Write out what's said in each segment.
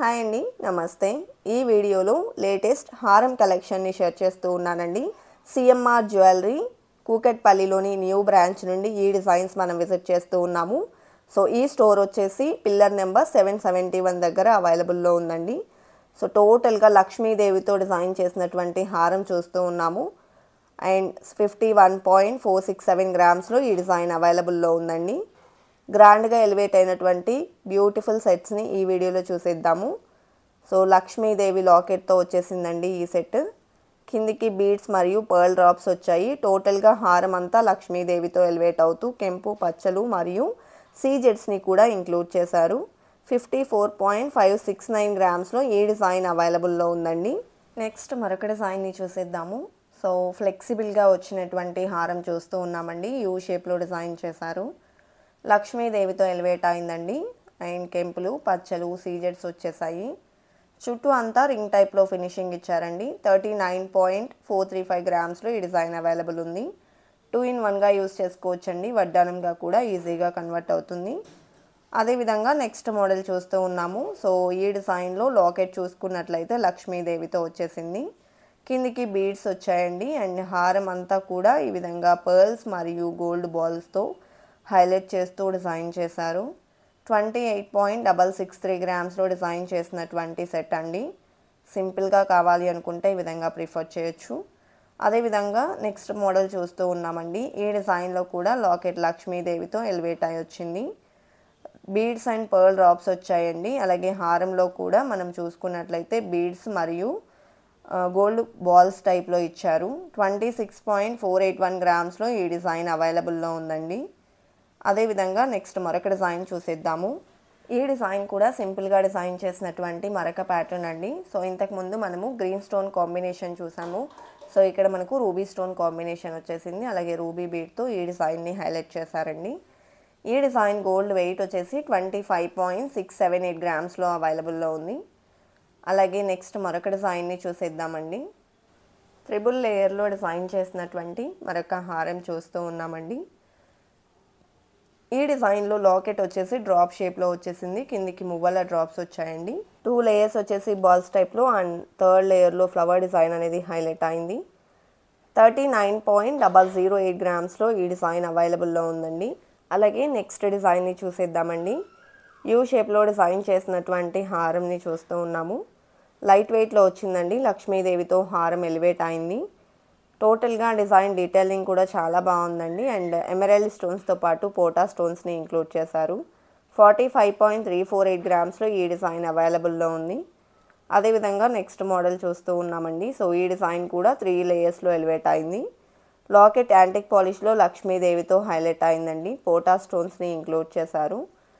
hi అండి నమస్తే ఈ వీడియోలో లేటెస్ట్ హారం కలెక్షన్ని షేర్ చేస్తూ ఉన్నానండి సిఎంఆర్ జ్యువెలరీ కూకట్పల్లిలోని న్యూ బ్రాంచ్ నుండి ఈ డిజైన్స్ మనం విజిట్ చేస్తూ ఉన్నాము సో ఈ స్టోర్ వచ్చేసి pillar number seven seventy one దగ్గర అవైలబుల్లో ఉందండి సో టోటల్గా లక్ష్మీదేవితో డిజైన్ చేసినటువంటి హారం చూస్తూ ఉన్నాము and fifty one point four six seven గ్రామ్స్లో ఈ డిజైన్ అవైలబుల్లో ఉందండి గ్రాండ్గా ఎలివేట్ అయినటువంటి బ్యూటిఫుల్ సెట్స్ని ఈ వీడియోలో చూసేద్దాము సో లక్ష్మీదేవి లాకెట్తో వచ్చేసిందండి ఈ సెట్ కిందికి బీడ్స్ మరియు పర్ల్ డ్రాప్స్ వచ్చాయి టోటల్గా హారం అంతా లక్ష్మీదేవితో ఎలివేట్ అవుతూ కెంపు పచ్చలు మరియు సీజెట్స్ని కూడా ఇంక్లూడ్ చేశారు fifty four point five six nine గ్రామ్స్లో ఈ డిజైన్ అవైలబుల్లో ఉందండి నెక్స్ట్ మరొక డిజైన్ని చూసేద్దాము సో ఫ్లెక్సిబుల్గా వచ్చినటువంటి హారం చూస్తూ ఉన్నామండి యూ షేప్లో డిజైన్ చేశారు లక్ష్మీదేవితో ఎలివేట్ అయిందండి అండ్ కెంపులు పచ్చలు సీజెట్స్ వచ్చేసాయి చుట్టూ అంతా రింగ్ టైప్లో ఫినిషింగ్ ఇచ్చారండి thirty nine point four three five గ్రామ్స్లో ఈ డిజైన్ అవైలబుల్ ఉంది టూ ఇన్ వన్గా యూస్ చేసుకోవచ్చండి వడ్డానంగా కూడా ఈజీగా కన్వర్ట్ అవుతుంది అదేవిధంగా నెక్స్ట్ మోడల్ చూస్తూ ఉన్నాము సో ఈ డిజైన్లో లాకెట్ చూసుకున్నట్లయితే లక్ష్మీదేవితో వచ్చేసింది కిందికి బీడ్స్ వచ్చాయండి అండ్ హారం అంతా కూడా ఈ విధంగా పర్ల్స్ మరియు గోల్డ్ బాల్స్తో హైలైట్ చేస్తూ డిజైన్ చేశారు twenty eight point double six three గ్రామ్స్లో డిజైన్ చేసినటువంటి సెట్ అండి సింపుల్గా కావాలి అనుకుంటే ఈ విధంగా ప్రిఫర్ చేయొచ్చు అదేవిధంగా నెక్స్ట్ మోడల్ చూస్తూ ఉన్నామండి ఈ డిజైన్లో కూడా లాకెట్ లక్ష్మీదేవితో ఎలివేట్ అయి వచ్చింది బీడ్స్ అండ్ పర్ల్ డ్రాప్స్ వచ్చాయండి అలాగే హారంలో కూడా మనం చూసుకున్నట్లయితే బీడ్స్ మరియు గోల్డ్ బాల్స్ టైప్లో ఇచ్చారు twenty six point four eight one గ్రామ్స్లో ఈ డిజైన్ అవైలబుల్లో ఉందండి అదేవిధంగా నెక్స్ట్ మరొక డిజైన్ చూసేద్దాము ఈ డిజైన్ కూడా సింపుల్గా డిజైన్ చేసినటువంటి మరొక ప్యాటర్న్ అండి సో ఇంతకుముందు మనము గ్రీన్ స్టోన్ కాంబినేషన్ చూసాము సో ఇక్కడ మనకు రూబీ స్టోన్ కాంబినేషన్ వచ్చేసింది అలాగే రూబీ బీడ్తో ఈ డిజైన్ని హైలైట్ చేశారండి ఈ డిజైన్ గోల్డ్ వెయిట్ వచ్చేసి twenty five point six seven eight గ్రామ్స్లో అవైలబుల్లో ఉంది అలాగే నెక్స్ట్ మరొక డిజైన్ని చూసేద్దామండి త్రిబుల్ లేయర్లో డిజైన్ చేసినటువంటి మరొక హారం చూస్తూ ఉన్నామండి ఈ డిజైన్లో లాకెట్ వచ్చేసి డ్రాప్ షేప్లో వచ్చేసింది కిందికి మువ్వల డ్రాప్స్ వచ్చాయండి టూ లేయర్స్ వచ్చేసి బాల్స్ టైప్లో అండ్ థర్డ్ లేయర్లో ఫ్లవర్ డిజైన్ అనేది హైలైట్ అయింది thirty nine point double zero eight గ్రామ్స్లో ఈ డిజైన్ అవైలబుల్లో ఉందండి అలాగే నెక్స్ట్ డిజైన్ని చూసేద్దామండి యూ షేప్లో డిజైన్ చేసినటువంటి హారంని చూస్తూ ఉన్నాము లైట్ వెయిట్లో వచ్చిందండి లక్ష్మీదేవితో హారం ఎలివేట్ అయింది టోటల్గా డిజైన్ డీటెయిలింగ్ కూడా చాలా బాగుందండి అండ్ ఎమరాల్డ్ స్టోన్స్తో పాటు పోటా స్టోన్స్ని ఇంక్లూడ్ చేశారు forty five point three four eight గ్రామ్స్లో ఈ డిజైన్ అవైలబుల్లో ఉంది అదేవిధంగా నెక్స్ట్ మోడల్ చూస్తూ ఉన్నామండి సో ఈ డిజైన్ కూడా త్రీ లేయర్స్లో ఎలివేట్ అయింది లాకెట్ యాంటిక్ పాలిష్లో లక్ష్మీదేవితో హైలైట్ అయిందండి పోటా స్టోన్స్ని ఇంక్లూడ్ చేశారు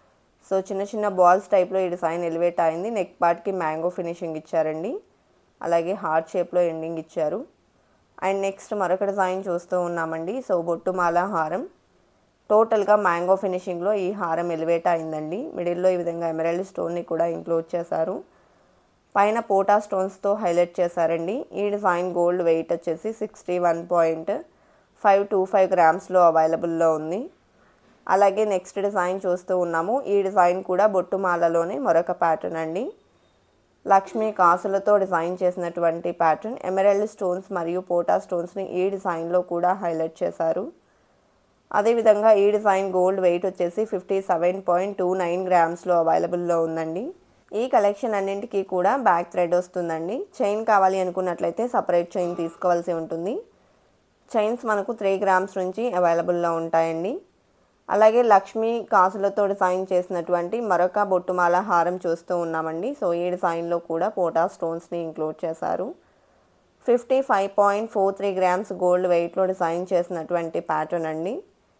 సో చిన్న చిన్న బాల్స్ టైప్లో ఈ డిజైన్ ఎలివేట్ అయింది నెక్ పార్ట్కి మ్యాంగో ఫినిషింగ్ ఇచ్చారండి అలాగే హార్ట్ షేప్లో ఎండింగ్ ఇచ్చారు అండ్ నెక్స్ట్ మరొక డిజైన్ చూస్తూ ఉన్నామండి సో బొట్టుమాల హారం టోటల్గా మ్యాంగో ఫినిషింగ్లో ఈ హారం ఎలివేట్ అయిందండి మిడిల్లో ఈ విధంగా ఎమరాల్డ్ స్టోన్ని కూడా ఇంక్లూడ్ చేశారు పైన పోటా స్టోన్స్తో హైలైట్ చేశారండి ఈ డిజైన్ గోల్డ్ వెయిట్ వచ్చేసి sixty one point five two five గ్రామ్స్లో అవైలబుల్లో ఉంది అలాగే నెక్స్ట్ డిజైన్ చూస్తూ ఉన్నాము ఈ డిజైన్ కూడా బొట్టుమాలలోనే మరొక ప్యాటర్న్ అండి లక్ష్మీ కాసులతో డిజైన్ చేసినటువంటి ప్యాటర్న్ ఎమరాల్డ్ స్టోన్స్ మరియు పోటా స్టోన్స్ని ఈ డిజైన్లో కూడా హైలైట్ చేశారు అదేవిధంగా ఈ డిజైన్ గోల్డ్ వెయిట్ వచ్చేసి fifty seven point two nine గ్రామ్స్లో అవైలబుల్లో ఉందండి ఈ కలెక్షన్ అన్నింటికీ కూడా బ్యాక్ థ్రెడ్ వస్తుందండి చైన్ కావాలి అనుకున్నట్లయితే సపరేట్ చైన్ తీసుకోవాల్సి ఉంటుంది చైన్స్ మనకు త్రీ గ్రామ్స్ నుంచి అవైలబుల్లో ఉంటాయండి అలాగే లక్ష్మీ కాసులతో డిజైన్ చేసినటువంటి మరొక బొట్టుమాల హారం చూస్తూ ఉన్నామండి సో ఈ డిజైన్లో కూడా పోటా స్టోన్స్ని ఇంక్లూడ్ చేశారు fifty five point four three grams gold వెయిట్లో డిజైన్ చేసినటువంటి ప్యాటర్న్ అండి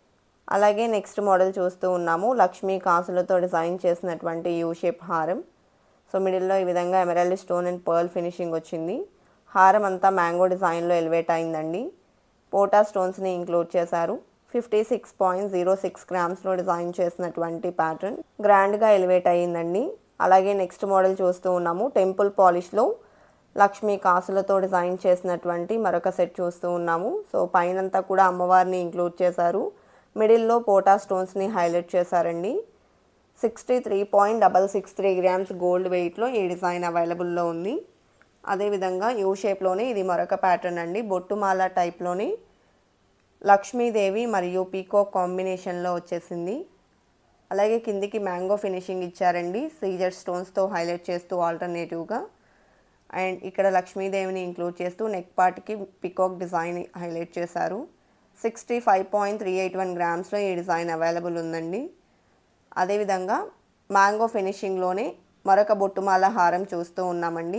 అలాగే నెక్స్ట్ మోడల్ చూస్తూ ఉన్నాము లక్ష్మీ కాసులతో డిజైన్ చేసినటువంటి యూ షేప్ హారం సో మిడిల్లో ఈ విధంగా emerald stone and pearl finishing వచ్చింది హారం అంతా మ్యాంగో డిజైన్లో ఎలివేట్ అయిందండి పోటా స్టోన్స్ని ఇంక్లూడ్ చేశారు fifty six point zero six గ్రామ్స్లో డిజైన్ చేసినటువంటి ప్యాటర్న్ గ్రాండ్గా ఎలివేట్ అయ్యిందండి అలాగే నెక్స్ట్ మోడల్ చూస్తూ ఉన్నాము టెంపుల్ పాలిష్లో లక్ష్మీ కాసులతో డిజైన్ చేసినటువంటి మరొక సెట్ చూస్తూ ఉన్నాము సో పైనంతా కూడా అమ్మవారిని ఇంక్లూడ్ చేశారు మిడిల్లో పోటా స్టోన్స్ని హైలైట్ చేశారండి sixty three point double six three grams gold వెయిట్లో ఈ డిజైన్ అవైలబుల్లో ఉంది అదేవిధంగా యూ షేప్లోనే ఇది మరొక ప్యాటర్న్ అండి బొట్టుమాల టైప్లోని లక్ష్మీదేవి మరియు పీకో కాంబినేషన్లో వచ్చేసింది అలాగే కిందికి మ్యాంగో ఫినిషింగ్ ఇచ్చారండి సీజర్ స్టోన్స్తో హైలైట్ చేస్తూ ఆల్టర్నేటివ్గా అండ్ ఇక్కడ లక్ష్మీదేవిని ఇంక్లూడ్ చేస్తూ నెక్ పార్ట్కి పికాక్ డిజైన్ హైలైట్ చేశారు sixty five point three eight one గ్రామ్స్లో ఈ డిజైన్ అవైలబుల్ ఉందండి అదేవిధంగా మ్యాంగో ఫినిషింగ్లోనే మరొక బొట్టుమాల హారం చూస్తూ ఉన్నామండి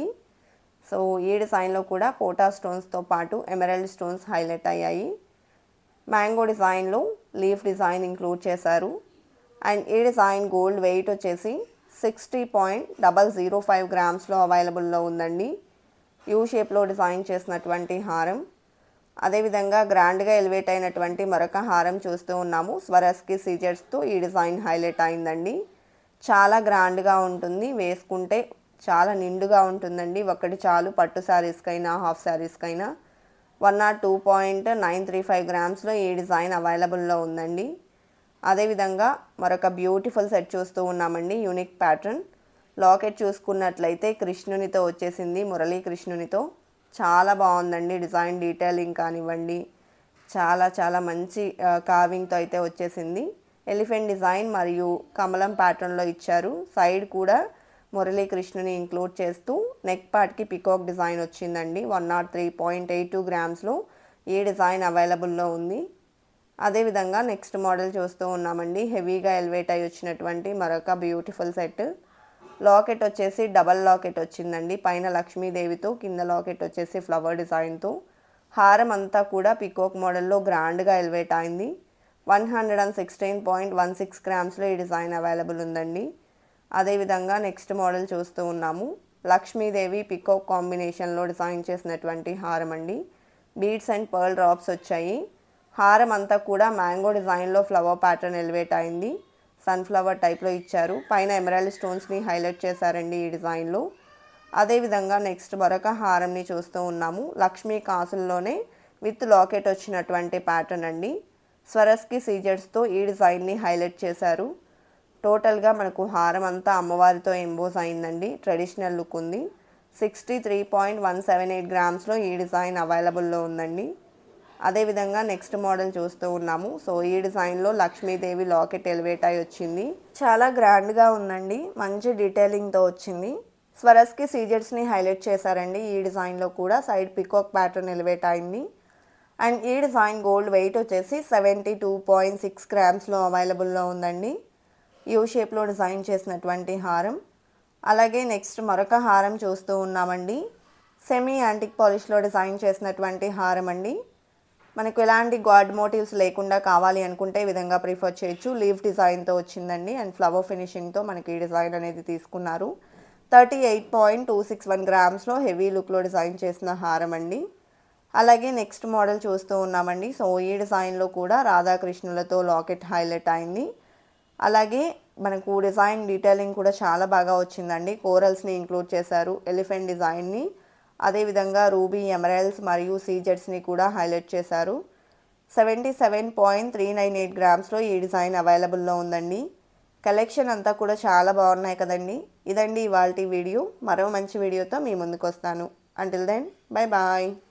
సో ఈ డిజైన్లో కూడా కోటా స్టోన్స్తో పాటు ఎమరల్డ్ స్టోన్స్ హైలైట్ అయ్యాయి మ్యాంగో డిజైన్లో లీఫ్ డిజైన్ ఇంక్లూడ్ చేశారు అండ్ ఈ డిజైన్ గోల్డ్ వెయిట్ వచ్చేసి sixty point double zero five గ్రామ్స్లో అవైలబుల్లో ఉందండి యూ షేప్లో డిజైన్ చేసినటువంటి హారం అదేవిధంగా గ్రాండ్గా ఎలివేట్ అయినటువంటి మరొక హారం చూస్తూ ఉన్నాము స్వరస్కి సీజర్స్తో ఈ డిజైన్ హైలైట్ అయిందండి చాలా గ్రాండ్గా ఉంటుంది వేసుకుంటే చాలా నిండుగా ఉంటుందండి ఒకటి చాలు పట్టు శారీస్కైనా హాఫ్ శారీస్కైనా one nought two point nine three five గ్రామ్స్లో ఈ డిజైన్ అవైలబుల్లో ఉందండి అదేవిధంగా మరొక బ్యూటిఫుల్ సెట్ చూస్తూ ఉన్నామండి యూనిక్ ప్యాటర్న్ లాకెట్ చూసుకున్నట్లయితే కృష్ణునితో వచ్చేసింది మురళీ కృష్ణునితో చాలా బాగుందండి డిజైన్ డీటెయిలింగ్ కానివ్వండి చాలా చాలా మంచి కావింగ్తో అయితే వచ్చేసింది ఎలిఫెంట్ డిజైన్ మరియు కమలం ప్యాటర్న్లో ఇచ్చారు సైడ్ కూడా మురళీ కృష్ణుని ఇంక్లూడ్ చేస్తూ నెక్ పార్ట్కి పికాక్ డిజైన్ వచ్చిందండి one nought three point eight two గ్రామ్స్లో ఈ డిజైన్ అవైలబుల్లో ఉంది అదేవిధంగా నెక్స్ట్ మోడల్ చూస్తూ ఉన్నామండి హెవీగా ఎలివేట్ అయి వచ్చినటువంటి మరొక బ్యూటిఫుల్ సెట్ లాకెట్ వచ్చేసి డబల్ లాకెట్ వచ్చిందండి పైన లక్ష్మీదేవితో కింద లాకెట్ వచ్చేసి ఫ్లవర్ డిజైన్తో హారం అంతా కూడా పికోక్ మోడల్లో గ్రాండ్గా ఎలివేట్ అయింది one hundred and sixteen point one six గ్రామ్స్లో ఈ డిజైన్ అవైలబుల్ ఉందండి అదేవిధంగా నెక్స్ట్ మోడల్ చూస్తూ ఉన్నాము లక్ష్మీదేవి పికోక్ కాంబినేషన్లో డిజైన్ చేసినటువంటి హారం అండి బీడ్స్ అండ్ పర్ల్ డ్రాప్స్ వచ్చాయి హారం అంతా కూడా మ్యాంగో డిజైన్లో ఫ్లవర్ ప్యాటర్న్ ఎలివేట్ అయింది సన్ఫ్లవర్ టైప్లో ఇచ్చారు పైన ఎమరాల్డ్ స్టోన్స్ని హైలైట్ చేశారండి ఈ డిజైన్లో అదేవిధంగా నెక్స్ట్ మరొక హారంని చూస్తూ ఉన్నాము లక్ష్మీ కాసుల్లోనే విత్ లాకెట్ వచ్చినటువంటి ప్యాటర్న్ అండి స్వరస్కి సీజర్స్తో ఈ డిజైన్ని హైలైట్ చేశారు టోటల్గా మనకు హారం అంతా అమ్మవారితో ఎంబోస్ అయిందండి ట్రెడిషనల్ లుక్ ఉంది sixty three point one seven eight గ్రామ్స్లో ఈ డిజైన్ అవైలబుల్లో ఉందండి అదేవిధంగా నెక్స్ట్ మోడల్ చూస్తూ ఉన్నాము సో ఈ డిజైన్లో లక్ష్మీదేవి లాకెట్ ఎలివేట్ అయి వచ్చింది చాలా గ్రాండ్గా ఉందండి మంచి డీటెయిలింగ్తో వచ్చింది స్వరస్కి సీజర్స్ని హైలైట్ చేశారండి ఈ డిజైన్లో కూడా సైడ్ పికాక్ ప్యాటర్న్ ఎలివేట్ అయింది అండ్ ఈ డిజైన్ గోల్డ్ వెయిట్ వచ్చేసి సెవెంటీ టూ పాయింట్ సిక్స్ గ్రామ్స్లో అవైలబుల్లో ఉందండి యూ షేప్లో డిజైన్ చేసినటువంటి హారం అలాగే నెక్స్ట్ మరొక హారం చూస్తూ ఉన్నామండి సెమీ యాంటిక్ పాలిష్లో డిజైన్ చేసినటువంటి హారం అండి మనకు ఎలాంటి గాడ్ మోటివ్స్ లేకుండా కావాలి అనుకుంటే ఈ విధంగా ప్రిఫర్ చేయొచ్చు లీఫ్ డిజైన్తో వచ్చిందండి అండ్ ఫ్లవర్ ఫినిషింగ్తో మనకి ఈ డిజైన్ అనేది తీసుకున్నారు thirty eight point two six one గ్రామ్స్లో హెవీ లుక్లో డిజైన్ చేసిన హారం అండి అలాగే నెక్స్ట్ మోడల్ చూస్తూ ఉన్నామండి సో ఈ డిజైన్లో కూడా రాధాకృష్ణులతో లాకెట్ హైలైట్ అయింది అలాగే మనకు డిజైన్ డీటెయిలింగ్ కూడా చాలా బాగా వచ్చిందండి కోరల్స్ని ఇంక్లూడ్ చేశారు ఎలిఫెంట్ డిజైన్ని అదేవిధంగా రూబీ ఎమరాల్స్ మరియు సీజెట్స్ని కూడా హైలైట్ చేశారు seventy seven point three nine eight గ్రామ్స్లో ఈ డిజైన్ అవైలబుల్లో ఉందండి కలెక్షన్ అంతా కూడా చాలా బాగున్నాయి కదండి ఇదండి ఇవాళ వీడియో మరో మంచి వీడియోతో మీ ముందుకు వస్తాను అంటిల్ దెన్ బై బాయ్